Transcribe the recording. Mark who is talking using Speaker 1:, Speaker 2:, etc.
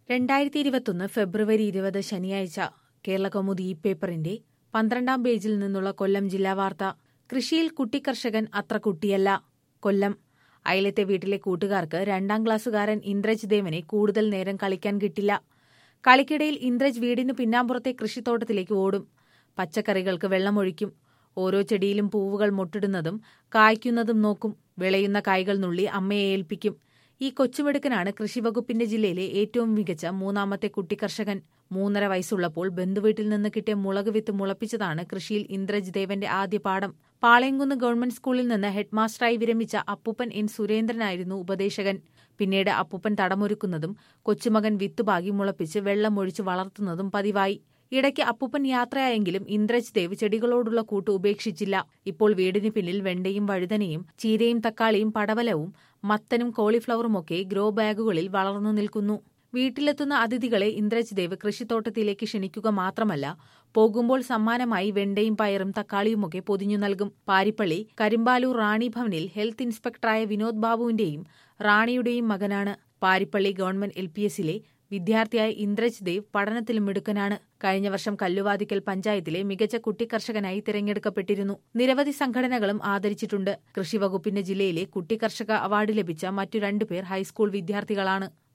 Speaker 1: രണ്ടായിരത്തി ഇരുപത്തൊന്ന് ഫെബ്രുവരി ഇരുപത് ശനിയാഴ്ച കേരളകൗമുദി ഈ പേപ്പറിന്റെ പന്ത്രണ്ടാം പേജിൽ നിന്നുള്ള കൊല്ലം ജില്ലാ വാർത്ത കൃഷിയിൽ കുട്ടിക്കർഷകൻ അത്ര കുട്ടിയല്ല കൊല്ലം അയലത്തെ വീട്ടിലെ കൂട്ടുകാർക്ക് രണ്ടാം ക്ലാസ്സുകാരൻ ഇന്ദ്രജ് ദേവനെ കൂടുതൽ നേരം കളിക്കാൻ കിട്ടില്ല കളിക്കിടയിൽ ഇന്ദ്രജ് വീടിന് പിന്നാമ്പുറത്തെ കൃഷിത്തോട്ടത്തിലേക്ക് ഓടും പച്ചക്കറികൾക്ക് വെള്ളമൊഴിക്കും ഓരോ ചെടിയിലും പൂവുകൾ മൊട്ടിടുന്നതും കായ്ക്കുന്നതും നോക്കും വിളയുന്ന കായ്കൾ നുള്ളി അമ്മയെ ഏൽപ്പിക്കും ഈ കൊച്ചുമിടുക്കനാണ് കൃഷിവകുപ്പിന്റെ ജില്ലയിലെ ഏറ്റവും മികച്ച മൂന്നാമത്തെ കുട്ടിക്കർഷകൻ മൂന്നര വയസ്സുള്ളപ്പോൾ ബന്ധുവീട്ടിൽ നിന്ന് കിട്ടിയ മുളക് വിത്ത് മുളപ്പിച്ചതാണ് കൃഷിയിൽ ഇന്ദ്രജ് ദേവന്റെ ആദ്യ പാഠം പാളയംകുന്ന് ഗവൺമെന്റ് സ്കൂളിൽ നിന്ന് ഹെഡ്മാസ്റ്ററായി വിരമിച്ച അപ്പൂപ്പൻ എൻ സുരേന്ദ്രനായിരുന്നു ഉപദേശകൻ പിന്നീട് അപ്പൂപ്പൻ തടമൊരുക്കുന്നതും കൊച്ചുമകൻ വിത്തുപാകി മുളപ്പിച്ച് വെള്ളമൊഴിച്ച് വളർത്തുന്നതും പതിവായി ഇടയ്ക്ക് അപ്പൂപ്പൻ യാത്രയായെങ്കിലും ഇന്ദ്രജ് ദേവ് ചെടികളോടുള്ള കൂട്ട് ഉപേക്ഷിച്ചില്ല ഇപ്പോൾ വീടിന് പിന്നിൽ വെണ്ടയും വഴുതനയും ചീരയും തക്കാളിയും പടവലവും മത്തനും കോളിഫ്ലവറുമൊക്കെ ഗ്രോ ബാഗുകളിൽ വളർന്നു നിൽക്കുന്നു വീട്ടിലെത്തുന്ന അതിഥികളെ ഇന്ദ്രജ് ദേവ് കൃഷിത്തോട്ടത്തിലേക്ക് ക്ഷണിക്കുക മാത്രമല്ല പോകുമ്പോൾ സമ്മാനമായി വെണ്ടയും പയറും തക്കാളിയുമൊക്കെ പൊതിഞ്ഞു നൽകും പാരിപ്പള്ളി കരിമ്പാലൂർ റാണി ഭവനിൽ ഹെൽത്ത് ഇൻസ്പെക്ടറായ വിനോദ് ബാബുവിന്റെയും റാണിയുടെയും മകനാണ് പാരിപ്പള്ളി ഗവൺമെന്റ് എൽ പി എസിലെ വിദ്യാർത്ഥിയായ ഇന്ദ്രജ് ദേവ് പഠനത്തിലും മിടുക്കനാണ് കഴിഞ്ഞ വർഷം കല്ലുവാതിക്കൽ പഞ്ചായത്തിലെ മികച്ച കുട്ടിക്കർഷകനായി തിരഞ്ഞെടുക്കപ്പെട്ടിരുന്നു നിരവധി സംഘടനകളും ആദരിച്ചിട്ടുണ്ട് കൃഷിവകുപ്പിന്റെ ജില്ലയിലെ കുട്ടിക്കർഷക അവാർഡ് ലഭിച്ച മറ്റു രണ്ടുപേർ ഹൈസ്കൂൾ വിദ്യാർത്ഥികളാണ്